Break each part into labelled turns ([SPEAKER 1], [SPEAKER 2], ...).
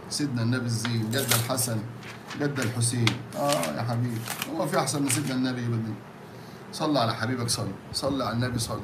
[SPEAKER 1] سيدنا النبي الزين جد الحسن جد الحسين اه يا حبيبي هو في احسن من سيدنا النبي ابدا صلى على حبيبك صلى صلى على النبي صلى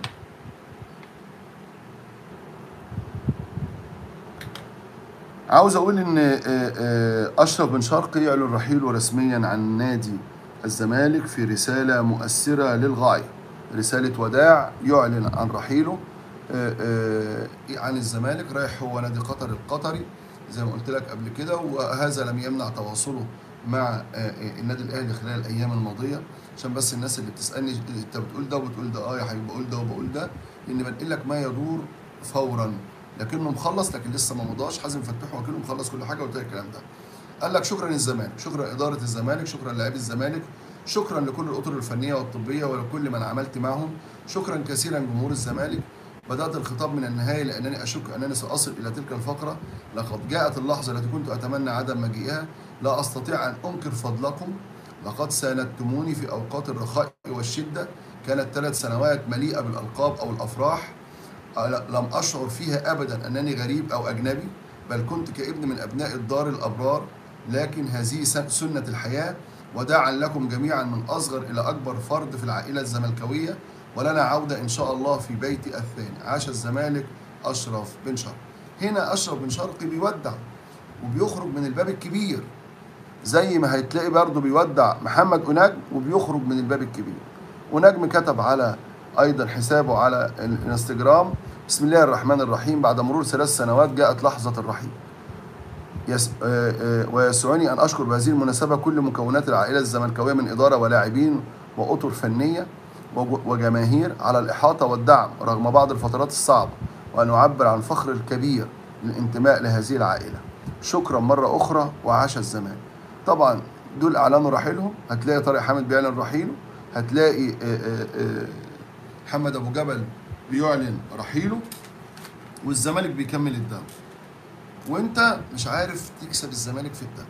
[SPEAKER 1] عاوز اقول ان آه، آه، اشرف بن شرقي يعلن رحيله رسميا عن نادي الزمالك في رساله مؤثره للغايه رساله وداع يعلن عن رحيله آه، آه، عن الزمالك رايح هو نادي قطر القطري زي ما قلت لك قبل كده وهذا لم يمنع تواصله مع آه، آه، النادي الاهلي خلال الايام الماضيه عشان بس الناس اللي بتسالني انت بتقول ده وبتقول ده اه يا حبيبي بقول ده وبقول ده اني بنقل لك ما يدور فورا لكنه مخلص لكن لسه ما مضاش حازم فتوح وكيله مخلص كل حاجه وقلت لك الكلام ده قال لك شكرا للزمالك شكرا اداره الزمالك شكرا لاعبي الزمالك شكرا لكل الاطر الفنيه والطبيه ولكل من عملت معهم شكرا كثيرا جمهور الزمالك بدات الخطاب من النهايه لانني اشك انني ساصل الى تلك الفقره لقد جاءت اللحظه التي كنت اتمنى عدم مجيئها لا استطيع ان انكر فضلكم لقد ساندتموني في اوقات الرخاء والشده كانت ثلاث سنوات مليئه بالالقاب او الافراح لم أشعر فيها أبدا أنني غريب أو أجنبي بل كنت كابن من أبناء الدار الأبرار لكن هذه س- سنة الحياة وداعا لكم جميعا من أصغر إلى أكبر فرد في العائلة الزملكاوية ولنا عودة إن شاء الله في بيتي الثاني عاش الزمالك أشرف بن شرقي هنا أشرف بن شرقي بيودع وبيخرج من الباب الكبير زي ما هتلاقي برضه بيودع محمد أناج وبيخرج من الباب الكبير ونجم كتب على ايضا حسابه على الانستجرام بسم الله الرحمن الرحيم بعد مرور ثلاث سنوات جاءت لحظة الرحيل يس... آه، آه، ويسعني أن أشكر بهذه المناسبة كل مكونات العائلة الزملكاوية من إدارة ولاعبين وأطر فنية وج- وجماهير على الإحاطة والدعم رغم بعض الفترات الصعبة وأن أعبر عن فخر الكبير للانتماء لهذه العائلة شكرا مرة أخرى وعاش الزمان طبعا دول أعلنوا رحيلهم هتلاقي طارق حامد بيعلن رحيله هتلاقي آه، آه، آه، محمد أبو جبل بيعلن رحيله والزمالك بيكمل الدوري وانت مش عارف تكسب الزمالك في الدوري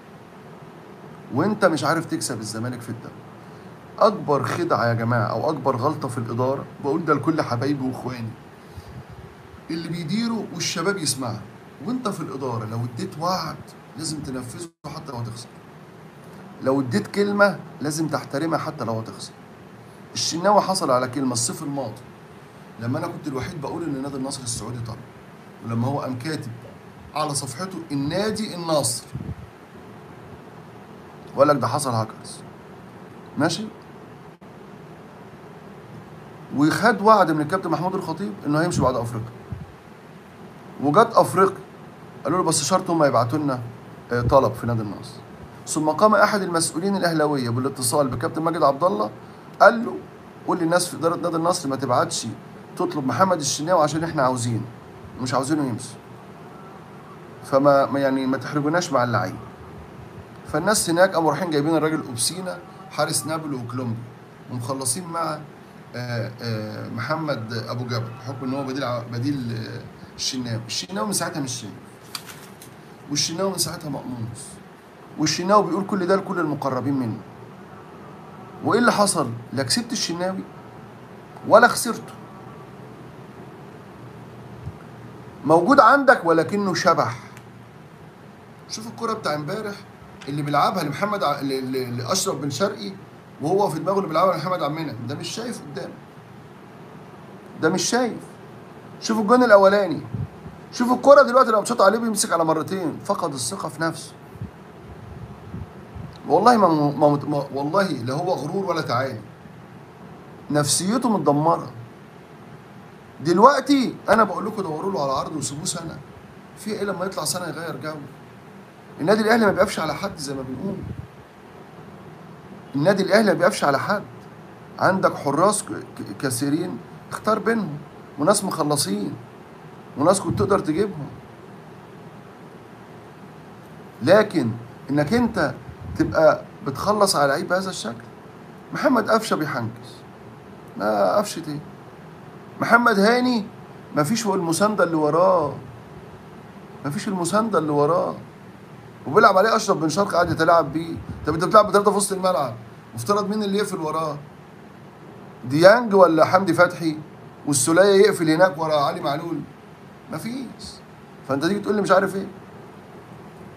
[SPEAKER 1] وانت مش عارف تكسب الزمالك في الدوري اكبر خدعه يا جماعه او اكبر غلطه في الاداره بقول ده لكل حبايبي واخواني اللي بيديروا والشباب يسمعها وانت في الاداره لو اديت وعد لازم تنفذه حتى لو هتخسر لو اديت كلمه لازم تحترمها حتى لو هتخسر الشناوي حصل على كلمه الصيف الماضي لما انا كنت الوحيد بقول ان نادي النصر السعودي طلع ولما هو قام كاتب على صفحته النادي النصر وقال لك ده حصل هاكرز ماشي وخد وعد من الكابتن محمود الخطيب انه هيمشي بعد افريقيا وجت افريقيا قالوا له بس شرط هم يبعتوا لنا آه، طلب في نادي النصر ثم قام احد المسؤولين الاهلاويه بالاتصال بكابتن ماجد عبد الله قال له قول للناس في اداره نادي النصر ما تبعتش تطلب محمد الشناوي عشان احنا عاوزينه مش عاوزينه يمشي فما ما يعني ما تحرجوناش مع اللعيب فالناس هناك قاموا رايحين جايبين الراجل اوبسينا حارس نابولي وكولومبيا ومخلصين مع آه، آه، محمد ابو جبل بحكم ان هو بديل ع- بديل آه، الشناوي الشناوي من ساعتها مش شايف والشناوي من ساعتها مقموص والشناوي بيقول كل ده لكل المقربين منه وايه اللي حصل لا كسبت الشناوي ولا خسرته موجود عندك ولكنه شبح شوف الكرة بتاع امبارح اللي بيلعبها لمحمد ع... ل... ل... لاشرف بن شرقي وهو في دماغه اللي بيلعبها لمحمد عبد المنعم ده مش شايف قدامه ده مش شايف شوف الجون الاولاني شوف الكرة دلوقتي لو بتشوط عليه بيمسك على مرتين فقد الثقة في نفسه والله ما, ما... ما... والله لا هو غرور ولا تعالي نفسيته متدمره دلوقتي انا بقول لكم دوروا له على عرض وسيبوه سنه في ايه لما يطلع سنه يغير جو النادي الاهلي ما بيقفش على حد زي ما بنقول النادي الاهلي ما بيقفش على حد عندك حراس ك- ك- كثيرين اختار بينهم وناس مخلصين وناس كنت تقدر تجيبهم لكن انك انت تبقى بتخلص على لعيب بهذا الشكل محمد قفشه بيحنكس ما قفشه ايه محمد هاني مفيش هو المسانده اللي وراه مفيش المسانده اللي وراه وبيلعب عليه اشرف بن شرقي قاعد يتلاعب بيه طب انت بتلعب بثلاثه في وسط الملعب مفترض مين اللي يقفل وراه ديانج ولا حمدي فتحي والسوليه يقفل هناك ورا علي معلول مفيش فانت تيجي تقول لي مش عارف ايه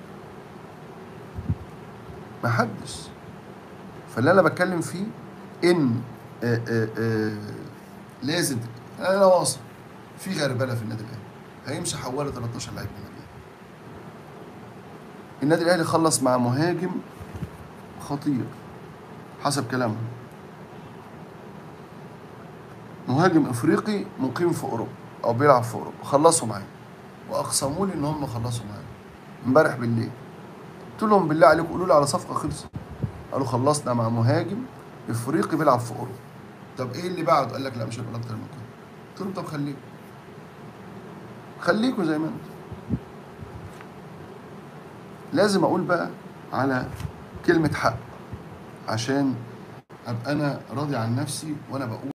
[SPEAKER 1] ما حدش فاللي انا بتكلم فيه ان آآ آآ لازم انا واثق في غربله في النادي الاهلي هيمشي حوالي 13 لعيب من النادي الاهلي النادي الاهلي خلص مع مهاجم خطير حسب كلامهم مهاجم افريقي مقيم في اوروبا او بيلعب في اوروبا خلصوا معاه واقسموا لي ان هم خلصوا معاه امبارح بالليل قلت لهم بالله عليكم قولوا لي على صفقه خلصت قالوا خلصنا مع مهاجم افريقي بيلعب في اوروبا طب ايه اللي بعده قال لك لا مش هيبقى اكتر من كده قلت لهم طب خليكم خليكم زي ما انتم لازم اقول بقى على كلمه حق عشان ابقى انا راضي عن نفسي وانا بقول